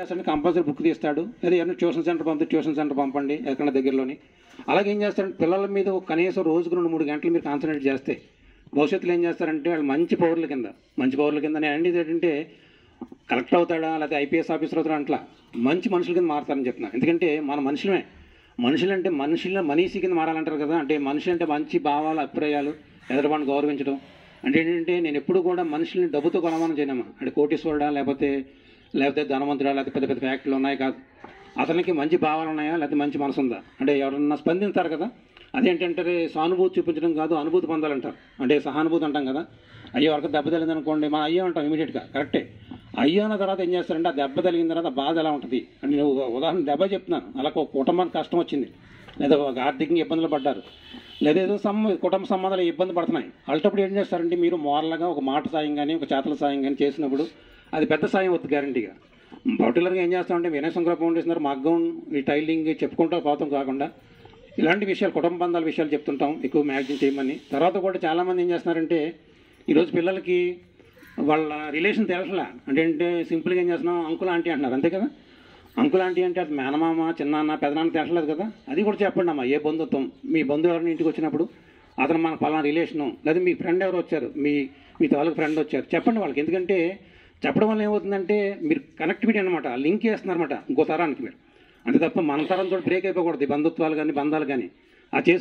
చేస్తాడు compulsory book తీస్తాడు లేదా ఏమైనా ట్యూషన్ సెంటర్ పంపితే ట్యూషన్ సెంటర్ పంపండి ఎక్కడ దగ్గరలోని అలాగే ఏం చేస్తారంటే పిల్లల మీద ఒక కనీసం రోజుకు రెండు మూడు గంటలు మీరు కాన్సన్ట్రేట్ చేస్తే భవిష్యత్తులో ఏం చేస్తారంటే వాళ్ళు మంచి పౌరుల కింద మంచి పౌరుల కింద నేను అనేది ఏంటంటే కలెక్టర్ అవుతాడా లేకపోతే ఐపీఎస్ ఆఫీసర్ అవుతాడా అట్లా మంచి మనుషుల కింద మారతారని చెప్తున్నాను ఎందుకంటే మన మనుషులమే మనుషులు అంటే మనుషుల మనీసి కింద మారాలంటారు కదా అంటే మనిషి అంటే మంచి భావాలు అభిప్రాయాలు ఎదురువాడిని గౌరవించడం అంటే ఏంటంటే నేను ఎప్పుడు కూడా మనుషుల్ని డబ్బుతో కొనమని చేయనమ్మా అంటే కోటీశ్వరుడా లేకపోతే లేకపోతే ధనవంతుడా లేకపోతే పెద్ద పెద్ద ఫ్యాక్టరీలు ఉన్నాయి కాదు అతనికి మంచి భావాలు ఉన్నాయా లేకపోతే మంచి మనసు ఉందా అంటే ఎవరన్నా స్పందిస్తారు కదా అదేంటంటే సానుభూతి చూపించడం కాదు అనుభూతి పొందాలంటారు అంటే సహానుభూతి అంటాం కదా అయ్యో వరకు దెబ్బ తగిలింది అనుకోండి మనం అయ్యో అంటాం ఇమీడియట్గా కరెక్టే అయ్యో అన్న తర్వాత ఏం చేస్తారంటే ఆ దెబ్బ తగిలిన తర్వాత బాధ ఎలా ఉంటుంది అంటే నేను ఒక ఉదాహరణ దెబ్బ చెప్తున్నాను అలా ఒక కుటుంబానికి కష్టం వచ్చింది లేదా ఒక ఆర్థికంగా ఇబ్బందులు పడ్డారు లేదా ఏదో సమ్ కుటుంబ సంబంధాలు ఇబ్బంది పడుతున్నాయి అల్టప్పుడు ఏం చేస్తారంటే మీరు మోరల్గా ఒక మాట సాయం కానీ ఒక చేతల సాయం కానీ చేసినప్పుడు అది పెద్ద సాయం అవుతుంది గ్యారంటీగా పర్టికులర్గా ఏం చేస్తామంటే వినయ సంక్రమ ఫౌండేషన్ మగ్గం ఈ టైలింగ్ చెప్పుకుంటూ పోతాం కాకుండా ఇలాంటి విషయాలు కుటుంబ బంధాల విషయాలు చెప్తుంటాం ఎక్కువ మ్యాగజైన్ చేయమని తర్వాత కూడా చాలామంది ఏం చేస్తున్నారంటే ఈరోజు పిల్లలకి వాళ్ళ రిలేషన్ తెలుసలా అంటే అంటే సింపుల్గా ఏం చేస్తున్నాం అంకుల్ ఆంటీ అంటున్నారు అంతే కదా అంకుల్ ఆంటీ అంటే అది మేనమామ చిన్నాన్న పెదనాన్న తెలలేదు కదా అది కూడా చెప్పండి అమ్మా ఏ బంధుత్వం మీ బంధువు ఎవరిని ఇంటికి వచ్చినప్పుడు అతను మన పలానా రిలేషను లేదా మీ ఫ్రెండ్ ఎవరు వచ్చారు మీ మీ తాలూకు ఫ్రెండ్ వచ్చారు చెప్పండి వాళ్ళకి ఎందుకంటే చెప్పడం వల్ల ఏమవుతుందంటే మీరు కనెక్టివిటీ అనమాట లింక్ చేస్తున్నారన్నమాట ఇంకో తరానికి మీరు అంతే తప్ప మన తరంతో బ్రేక్ అయిపోకూడదు ఈ బంధుత్వాలు కానీ బంధాలు కానీ ఆ చేసి